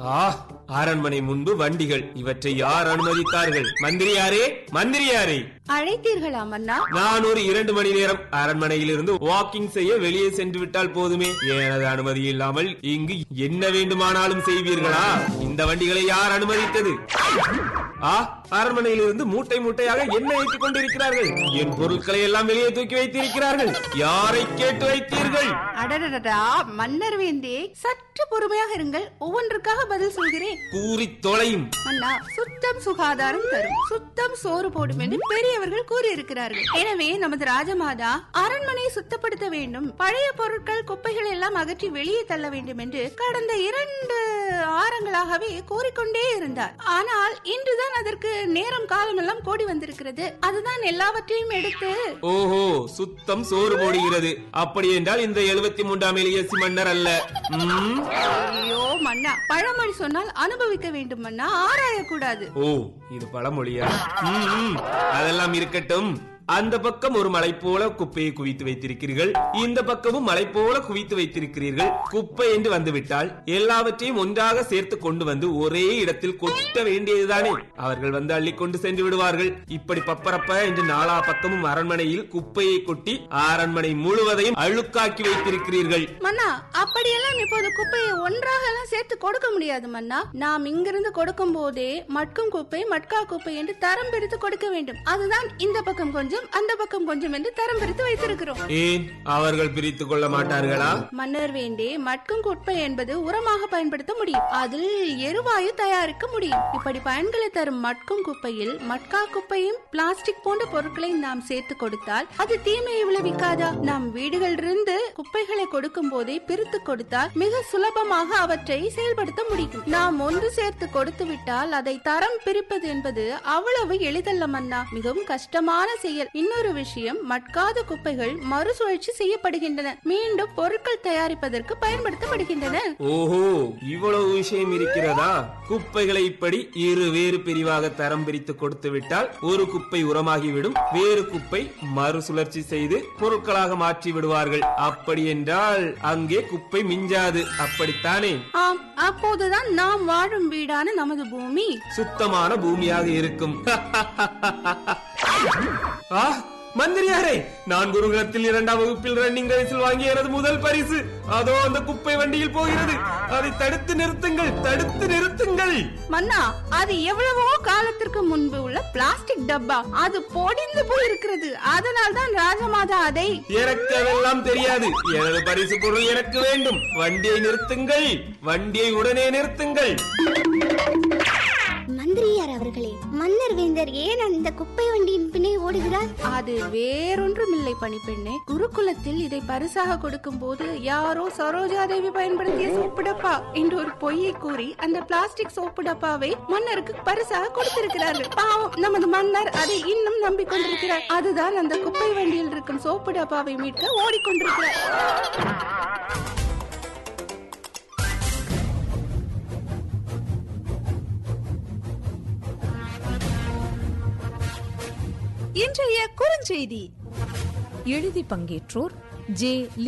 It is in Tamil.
ஆ அரண்மனை முன்பு வண்டிகள் இவற்றை யார் அனுமதித்தார்கள் மந்திரியாரே மந்திரியாரே அழைத்தீர்களா மன்னா நான் ஒரு இரண்டு மணி நேரம் அரண்மனையில் இருந்து வாக்கிங் செய்ய வெளியே சென்று விட்டால் போதுமே எனது அனுமதி இல்லாமல் இங்கு என்ன வேண்டுமானாலும் செய்வீர்களா இந்த வண்டிகளை யார் அனுமதித்தது ஆ அரண்மனையில் இருந்து மூட்டை மூட்டையாக என்ன ஏற்றிக் கொண்டிருக்கிறார்கள் என் பொருட்களை எல்லாம் வெளியே தூக்கி வைத்திருக்கிறார்கள் யாரை கேட்டு வைத்தீர்கள் அடடடடா மன்னர் வேந்தே சற்று பொறுமையாக இருங்கள் ஒவ்வொன்றுக்காக பதில் சொல்கிறேன் கூறி தொலையும் மன்னா சுத்தம் சுகாதாரம் தரும் சுத்தம் சோறு போடும் என்று பெரியவர்கள் கூறியிருக்கிறார்கள் எனவே நமது ராஜமாதா அரண்மனையை சுத்தப்படுத்த வேண்டும் பழைய பொருட்கள் குப்பைகள் எல்லாம் அகற்றி வெளியே தள்ள வேண்டும் என்று கடந்த இரண்டு வாரங்களாகவே கூறிக்கொண்டே இருந்தார் ஆனால் இன்றுதான் அதற்கு நேரம் காலம் எல்லாம் கோடி வந்திருக்கிறது அதுதான் எல்லாவற்றையும் எடுத்து ஓஹோ சுத்தம் சோறு போடுகிறது அப்படி என்றால் இந்த எழுபத்தி மூன்றாம் எலியசி மன்னர் அல்ல ம்ம். ஐயோ மன்னா பழமொழி சொன்னால் அனுபவிக்க வேண்டும் மன்னா ஆராயக்கூடாது ஓ இது பழமொழியா ம், ம். அதெல்லாம் இருக்கட்டும் அந்த பக்கம் ஒரு மலை போல குப்பையை குவித்து வைத்திருக்கிறீர்கள் இந்த பக்கமும் மலை போல குவித்து வைத்திருக்கிறீர்கள் குப்பை என்று வந்துவிட்டால் எல்லாவற்றையும் ஒன்றாக சேர்த்து கொண்டு வந்து ஒரே இடத்தில் கொட்ட வேண்டியதுதானே அவர்கள் வந்து அள்ளி கொண்டு சென்று விடுவார்கள் இப்படி பப்பரப்ப என்று நாலா பக்கமும் அரண்மனையில் குப்பையை கொட்டி அரண்மனை முழுவதையும் அழுக்காக்கி வைத்திருக்கிறீர்கள் மன்னா அப்படியெல்லாம் இப்போது குப்பையை ஒன்றாக எல்லாம் சேர்த்து கொடுக்க முடியாது மன்னா நாம் இங்கிருந்து கொடுக்கும் போதே மட்கும் குப்பை மட்கா குப்பை என்று தரம் பிரித்து கொடுக்க வேண்டும் அதுதான் இந்த பக்கம் கொஞ்சம் அந்த பக்கம் கொஞ்சம் என்று தரம் பிரித்து வைத்திருக்கிறோம் ஏன் அவர்கள் பிரித்துக் கொள்ள மாட்டார்களா மன்னர் வேண்டே மட்கும் குப்பை என்பது உரமாக பயன்படுத்த முடியும் அதில் எரிவாயு தயாரிக்க முடியும் இப்படி பயன்களை தரும் மட்கும் குப்பையில் மட்கா குப்பையும் பிளாஸ்டிக் போன்ற பொருட்களை நாம் சேர்த்து கொடுத்தால் அது தீமையை விளைவிக்காதா நாம் வீடுகளிலிருந்து குப்பைகளை கொடுக்கும் போதே பிரித்து கொடுத்தால் மிக சுலபமாக அவற்றை செயல்படுத்த முடியும் நாம் ஒன்று சேர்த்து கொடுத்து விட்டால் அதை தரம் பிரிப்பது என்பது அவ்வளவு எளிதல்ல மன்னா மிகவும் கஷ்டமான செயல் இன்னொரு விஷயம் மட்காத குப்பைகள் மறுசுழற்சி செய்யப்படுகின்றன மீண்டும் பொருட்கள் தயாரிப்பதற்கு பயன்படுத்தப்படுகின்றன ஓஹோ இவ்வளவு விஷயம் இருக்கிறதா குப்பைகளை இப்படி இரு வேறு பிரிவாக தரம் பிரித்து கொடுத்து விட்டால் ஒரு குப்பை உரமாகிவிடும் வேறு குப்பை மறுசுழற்சி செய்து பொருட்களாக மாற்றி விடுவார்கள் அப்படி என்றால் அங்கே குப்பை மிஞ்சாது அப்படித்தானே ஆம் அப்போதுதான் நாம் வாழும் வீடான நமது பூமி சுத்தமான பூமியாக இருக்கும் ஆ மந்திரியாரே நான் குருகுலத்தில் இரண்டாம் வகுப்பில் ரன்னிங் ரேஸில் வாங்கிய எனது முதல் பரிசு அதோ அந்த குப்பை வண்டியில் போகிறது அதை தடுத்து நிறுத்துங்கள் தடுத்து நிறுத்துங்கள் மன்னா அது எவ்வளவோ காலத்திற்கு முன்பு உள்ள பிளாஸ்டிக் டப்பா அது பொடிந்து போயிருக்கிறது அதனால் தான் ராஜமாதா அதை எனக்கு அதெல்லாம் தெரியாது எனது பரிசு பொருள் எனக்கு வேண்டும் வண்டியை நிறுத்துங்கள் வண்டியை உடனே நிறுத்துங்கள் மந்திரியார் அவர்களே மன்னர் வேந்தர் ஏன் அந்த குப்பை வண்டியின் பின்னே ஓடுகிறார் அது வேறொன்றுமில்லை பணிப்பெண்ணே குருகுலத்தில் இதை பரிசாக கொடுக்கும் போது யாரோ சரோஜா தேவி பயன்படுத்திய சோப்பு டப்பா என்று ஒரு பொய்யை கூறி அந்த பிளாஸ்டிக் சோப்பு டப்பாவை மன்னருக்கு பரிசாக கொடுத்திருக்கிறார்கள் பாவம் நமது மன்னர் அதை இன்னும் நம்பிக்கொண்டிருக்கிறார் அதுதான் அந்த குப்பை வண்டியில் இருக்கும் சோப்பு டப்பாவை மீட்க ஓடிக்கொண்டிருக்கிறார் இன்றைய குறுஞ்செய்தி எழுதி பங்கேற்றோர் ஜே